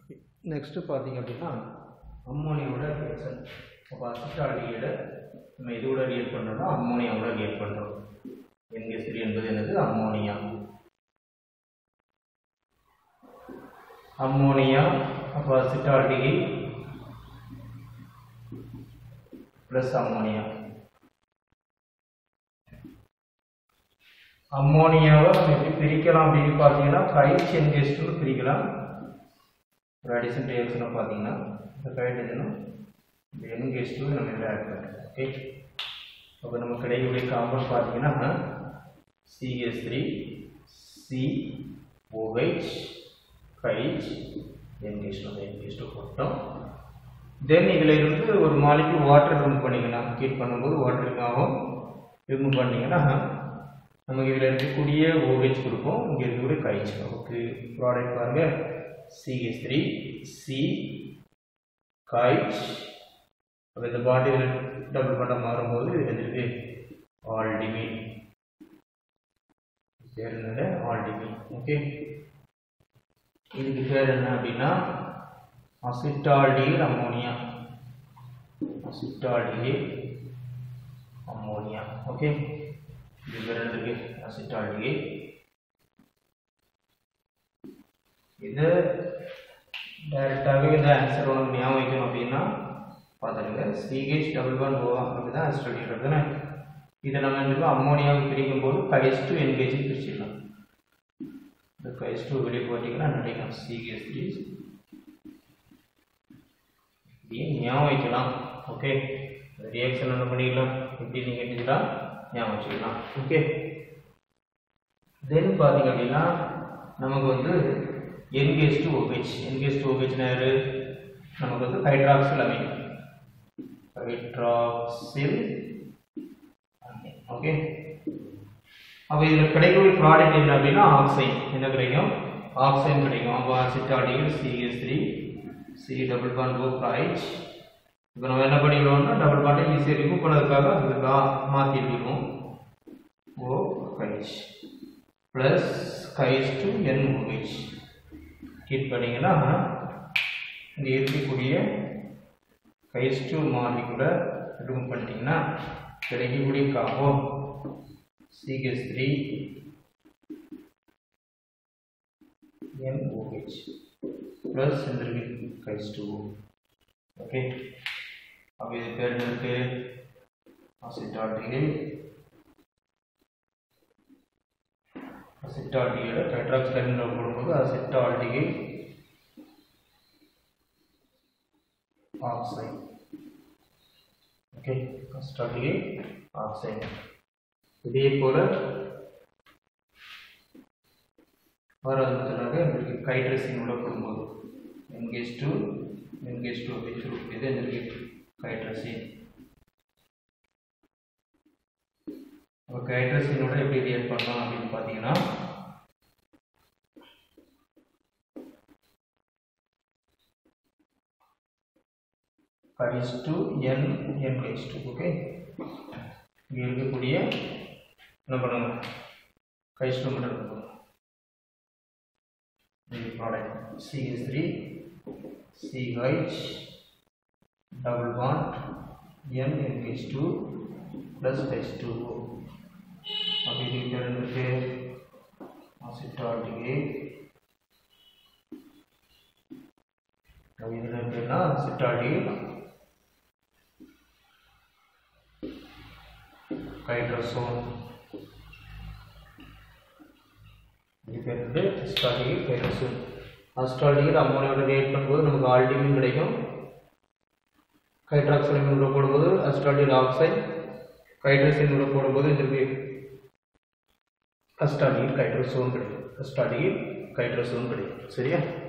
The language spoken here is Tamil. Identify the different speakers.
Speaker 1: நெக்ஸ்ட்டு பார்த்தீங்க அப்படின்னா அம்மோனியாவோட ரியாக்ஷன் அப்போ அசிட்டால்டியோட நம்ம இதோட ரியேட் பண்ணுறோம்னா அம்மோனியாவோட ரியேட் பண்ணுறோம் என்கேசரி என்பது என்னது அம்மோனியா அம்மோனியா அப்போ அசிட்டால்டிகை ப்ளஸ் அம்மோனியா அம்மோனியாவை நம்ம எப்படி பிரிக்கலாம் அப்படின்னு பார்த்தீங்கன்னா கைச் என்கேஸ்ட்னு பிரிக்கலாம் ஒரு அடிஷன் ரியாக்ஷனை பார்த்தீங்கன்னா இந்த ஹைட்ரஜனும் இந்த என்கேஸ்டும் நம்ம இதில் ஆட் பண்ணுறோம் ஓகே அப்போ நம்ம கிடைக்கக்கூடிய காம்பவுண்ட் பார்த்தீங்கன்னா சிஎஸ் த்ரீ சி ஓஹெச் கைச் என்கேஸ்டும் என்கேஸ்டும் போட்டோம் தென் இதில் இருந்து ஒரு மாலிக்கு வாட்டர் ரிமூவ் பண்ணிக்கலாம் ஹீட் பண்ணும்போது வாட்டர் ஆகும் ரிமூவ் பண்ணிங்கன்னா நமக்கு இதில் இருக்கக்கூடிய ஓஹெச் கொடுக்கும் இங்கே இருக்கக்கூடிய கைச் நமக்கு ப்ராடக்ட் பாருங்கள் சிஹெச் த்ரீ சி கைச் அப்போ இந்த பாட்டில் டபுள் பண்ண மாறும்போது இது வந்துருக்கு ஆல்டிமின் பேர் என்னது ஆல்டிமின் ஓகே இதுக்கு பேர் என்ன அப்படின்னா acetaldehyde ammonia acetaldehyde ammonia okay இது பேர் என்ன இருக்கு அசிட்டால்டிகல் இது டைரெக்டாகவே இந்த ஆன்சர் உனக்கு ஞாபகம் வைக்கணும் அப்படின்னா பார்த்துருங்க சிஹெச் டபுள் ஒன் ஓ அப்படிதான் அசிட்டால்டிகல் தானே இதை நம்ம என்ன அம்மோனியாவை பிரிக்கும் போது கைஸ் டு என்கேஜி பிரிச்சிடலாம் இந்த கைஸ் டு வெளியே போட்டிங்கன்னா நினைக்கலாம் சிஹெச் த்ரீ இப்படியே ஞாபகம் வைக்கலாம் ஓகே ரியாக்ஷன் என்ன பண்ணிக்கலாம் இப்படி நீங்கள் இதெல்லாம் ஞாபகம் வச்சுக்கலாம் ஓகே தென் பார்த்தீங்க அப்படின்னா நமக்கு வந்து NH two OH NH two ஓஹெச்னா யாரு நமக்கு வந்து ஹைட்ராக்சில் அமைன் ஹைட்ராக்சில் ஓகே அப்போ இதில் கிடைக்கக்கூடிய ப்ராடக்ட் என்ன அப்படின்னா ஆக்சைன் என்ன கிடைக்கும் ஆக்சைன் கிடைக்கும் அப்போ அசிட்டாடியில் CH three C double bond O கைச் இப்போ நம்ம என்ன பண்ணிடுவோம்னா டபுள் பாண்டை ஈஸியாக ரிமூவ் பண்ணதுக்காக அதுக்கு மாற்றி எழுதிடுவோம் ஓ கைச் ப்ளஸ் கைஸ் டு என் ஓஹெச் ஹீட் பண்ணிங்கன்னா இங்கே இருக்கக்கூடிய கைஸ் டு மாறி கூட ரிமூவ் பண்ணிட்டீங்கன்னா கிடைக்கக்கூடிய compound CH three NOH plus இருக்கு கைஸ் டூ ஓகே அப்போ இது பேர் என்ன இருக்கு அசிட்டால்டிகை அசிட்டால்டிகையோட டெட்ராக்சைடில் போடும்போது acetaldehyde oxide okay acetaldehyde oxide இதே போல வராதுனாக எங்களுக்கு கைட்ரஸின் உள்ள போடும்போது என்கேஜ் டூ என்கேஜ் டூ அப்படின்னு சொல்லக்கூடியது எங்களுக்கு கைட்ரஸின் அப்போ கைட்ரஸினோட எப்படி ரியேட் பண்ணலாம் அப்படின்னு பார்த்தீங்கன்னா கைஸ் டூ என் என் கைஸ் டூ ஓகே இங்கே இருக்கக்கூடிய என்ன பண்ணுங்க கைஸ் டூ மட்டும் இருக்கும் the product CH3 CH double bond N NH2 plus H2O अब ये क्या है acetaldehyde अब इधर पे ना acetaldehyde hydrazone இது பேர் வந்து அஸ்டால்டிகை கைரோசோன் அஸ்டால்டிகை அம்மோனியோட ரியாக்ட் பண்ணும்போது நமக்கு ஆல்டிமின் கிடைக்கும் ஹைட்ராக்சைன் உள்ள போடும்போது அஸ்டால்டிகை ஆக்சைடு ஹைட்ரசின் உள்ள போடும்போது இதற்கு அஸ்டால்டிகை கைட்ரோசோன் கிடைக்கும் அஸ்டால்டிகை கைட்ரோசோன் கிடைக்கும் சரியா